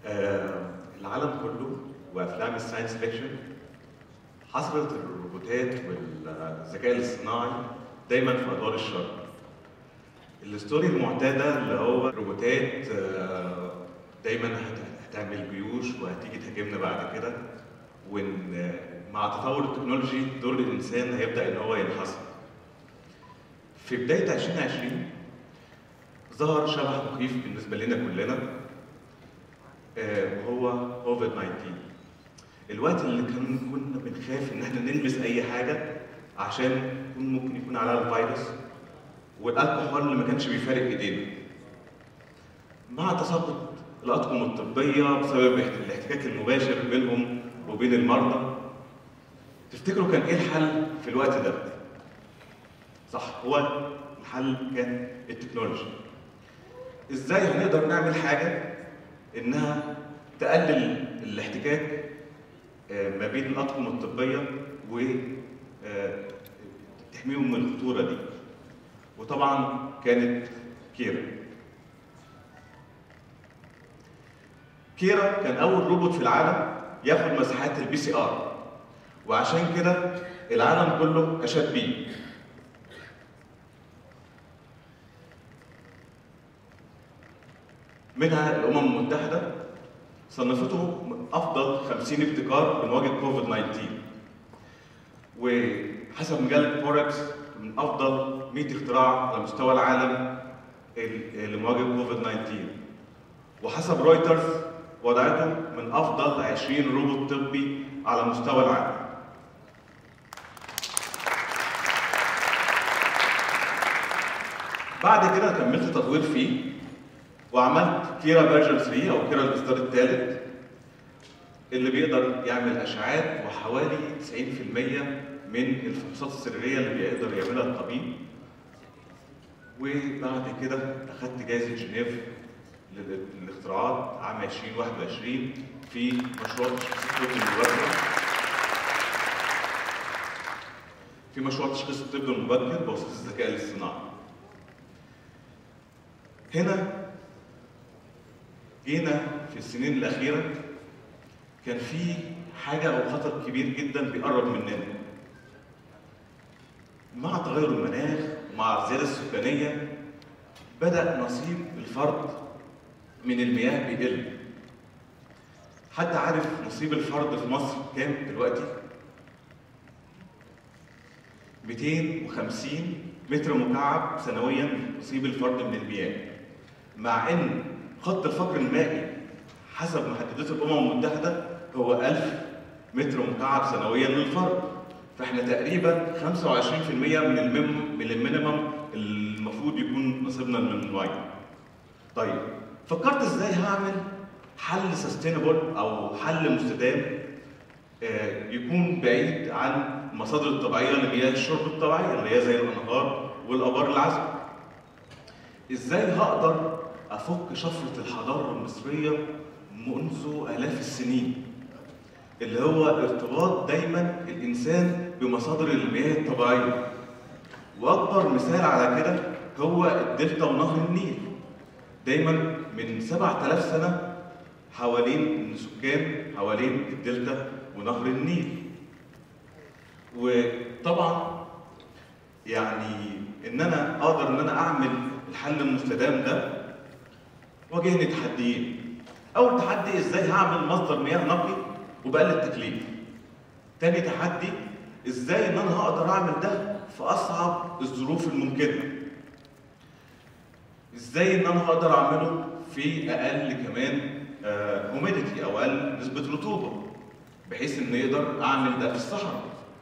آه، العالم كله وافلام الساينس فيكشن حصرت الروبوتات والذكاء الاصطناعي دايما في ادوار الشر. الستوري المعتاده اللي هو الروبوتات آه، دايما هت- هتعمل جيوش وهتيجي تهاجمنا بعد كده وان مع تطور التكنولوجي دور الانسان هيبدا ان هو ينحصر. في بدايه 2020 ظهر شبح مخيف بالنسبه لنا كلنا آه، وهو كوفيد 19 الوقت اللي كان كنا بنخاف ان احنا نلمس اي حاجه عشان يكون ممكن يكون عليها الفيروس والالكحول اللي ما كانش بيفارق ايدينا مع تساقط الاطقم الطبيه بسبب الاحتكاك المباشر بينهم وبين المرضى تفتكروا كان ايه الحل في الوقت ده صح هو الحل كان التكنولوجيا ازاي هنقدر نعمل حاجه انها تقلل الاحتكاك آه، ما بين الاطقم الطبيه و آه، تحميهم من الخطوره دي وطبعا كانت كيرا كيرا كان اول روبوت في العالم ياخد مساحات البي سي ار وعشان كده العالم كله اشاد بيه منها الامم المتحده صنفته من افضل 50 ابتكار لمواجهه كوفيد 19 وحسب مجله فوركس من افضل 100 اختراع على مستوى العالم ال- لمواجهه كوفيد 19 وحسب رويترز وضعته من افضل 20 روبوت طبي على مستوى العالم بعد كده كملت تطوير فيه وعملت كيرا فيرجن 3 او كيرا الاصدار الثالث اللي بيقدر يعمل اشعاعات وحوالي 90% من الفحوصات السريريه اللي بيقدر يعملها الطبيب وبعد كده اخدت جائزه جنيف لل- للاختراعات عام 2021 في مشروع تشخيص الطب المبكر في مشروع تشخيص الطب المبكر بواسطه الذكاء الاصطناعي هنا جينا في السنين الأخيرة كان في حاجة أو خطر كبير جدا بيقرب مننا. مع تغير المناخ ومع الزيادة السكانية بدأ نصيب الفرد من المياه بيقل. حد عارف نصيب الفرد في مصر كام دلوقتي؟ 250 متر مكعب سنويا نصيب الفرد من المياه. مع ان خط الفقر المائي حسب ما حددته الامم المتحده هو 1000 متر مكعب سنويا للفرد فاحنا تقريبا 25% من المم من المينيمم المفروض يكون نصيبنا من الميه. طيب فكرت ازاي هعمل حل سستينبل او حل مستدام آه، يكون بعيد عن المصادر الطبيعيه لمياه الشرب الطبيعيه اللي هي زي الانهار والابار العذبه. ازاي هقدر افك شفره الحضاره المصريه منذ الاف السنين اللي هو ارتباط دايما الانسان بمصادر المياه الطبيعيه واكبر مثال على كده هو الدلتا ونهر النيل دايما من 7000 سنه حوالين السكان حوالين الدلتا ونهر النيل وطبعا يعني ان انا اقدر ان انا اعمل الحل المستدام ده واجهني تحديين اول تحدي ازاي هعمل مصدر مياه نقي وبقلل التكليف تاني تحدي ازاي ان انا هقدر اعمل ده في اصعب الظروف الممكنه ازاي ان انا هقدر اعمله في اقل كمان هوميديتي او اقل نسبه رطوبه بحيث ان يقدر اعمل ده في الصحراء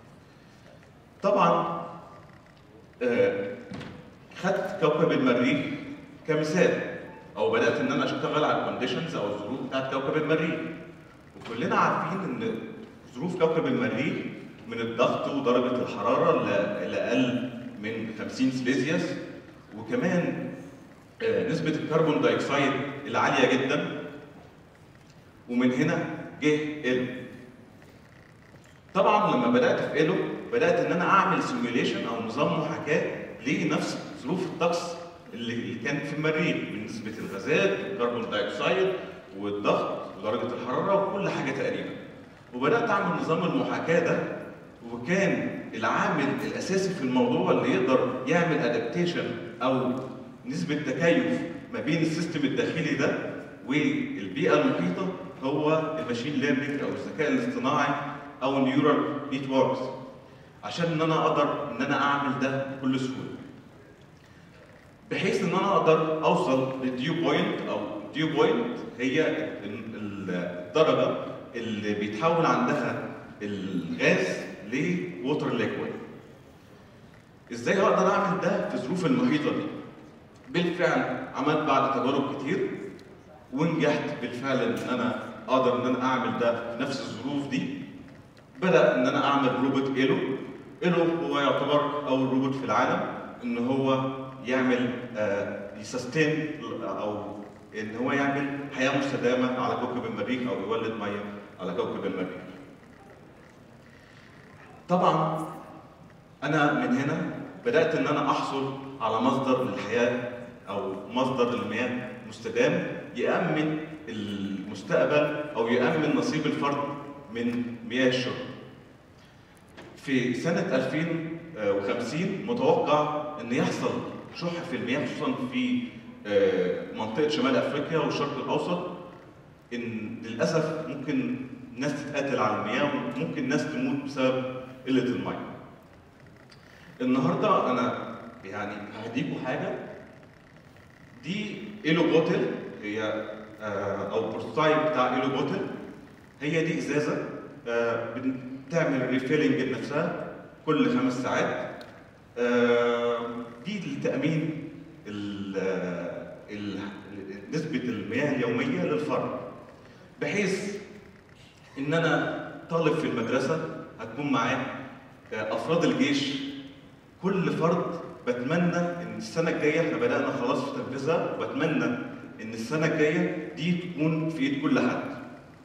طبعا آه، خدت كوكب المريخ كمثال او بدات ان انا اشتغل على الكونديشنز او الظروف بتاعت كوكب المريخ وكلنا عارفين ان ظروف كوكب المريخ من الضغط ودرجه الحراره ل- لاقل من 50 سليزيوس وكمان آه، نسبه الكربون دايوكسيد العاليه جدا ومن هنا جه ال طبعا لما بدات في ايلو بدات ان انا اعمل سيميوليشن او نظام محاكاه لنفس ظروف الطقس اللي اللي كان في المريخ بنسبه الغازات والكربون دايوكسيد والضغط ودرجه الحراره وكل حاجه تقريبا وبدات اعمل نظام المحاكاه ده وكان العامل الاساسي في الموضوع اللي يقدر يعمل ادابتيشن او نسبه تكيف ما بين السيستم الداخلي ده والبيئه المحيطه هو الماشين ليرنينج او الذكاء الاصطناعي او النيورال نتوركس عشان ان انا اقدر ان انا اعمل ده بكل سهوله بحيث ان انا اقدر اوصل للديو بوينت او ديو بوينت هي الدرجه اللي بيتحول عندها الغاز لووتر ليكويد ازاي اقدر اعمل ده في الظروف المحيطه دي بالفعل عملت بعد تجارب كتير ونجحت بالفعل ان انا اقدر ان انا اعمل ده في نفس الظروف دي بدا ان انا اعمل روبوت ايلو ايلو هو يعتبر اول روبوت في العالم ان هو يعمل يسستين او ان هو يعمل حياه مستدامه على كوكب المريخ او يولد ميه على كوكب المريخ. طبعا انا من هنا بدات ان انا احصل على مصدر للحياه او مصدر للمياه مستدام يامن المستقبل او يامن نصيب الفرد من مياه الشرب. في سنه 2050 متوقع ان يحصل شح في المياه خصوصا في منطقه شمال افريقيا والشرق الاوسط ان للاسف ممكن ناس تتقاتل على المياه وممكن ناس تموت بسبب قله الميه. النهارده انا يعني هديكوا حاجه دي ايلو بوتل هي او بروتوتايب بتاع ايلو بوتل هي دي ازازه بتعمل ريفيلنج بنفسها كل خمس ساعات دي لتامين نسبه المياه اليوميه للفرد بحيث ان انا طالب في المدرسه هتكون معاه افراد الجيش كل فرد بتمنى ان السنه الجايه احنا بدانا خلاص في تنفيذها وبتمنى ان السنه الجايه دي تكون في ايد كل حد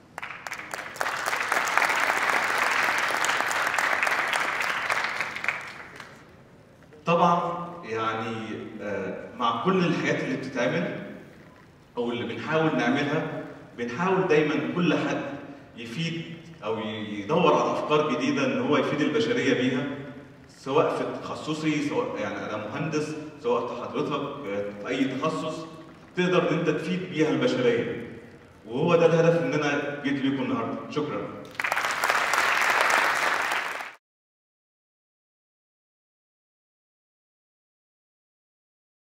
طبعا يعني مع كل الحاجات اللي بتتعمل او اللي بنحاول نعملها بنحاول دايما كل حد يفيد او يدور على افكار جديده ان هو يفيد البشريه بيها سواء في تخصصي سواء يعني انا مهندس سواء حضرتك في اي تخصص تقدر ان انت تفيد بيها البشريه وهو ده الهدف ان انا جيت لكم النهارده شكرا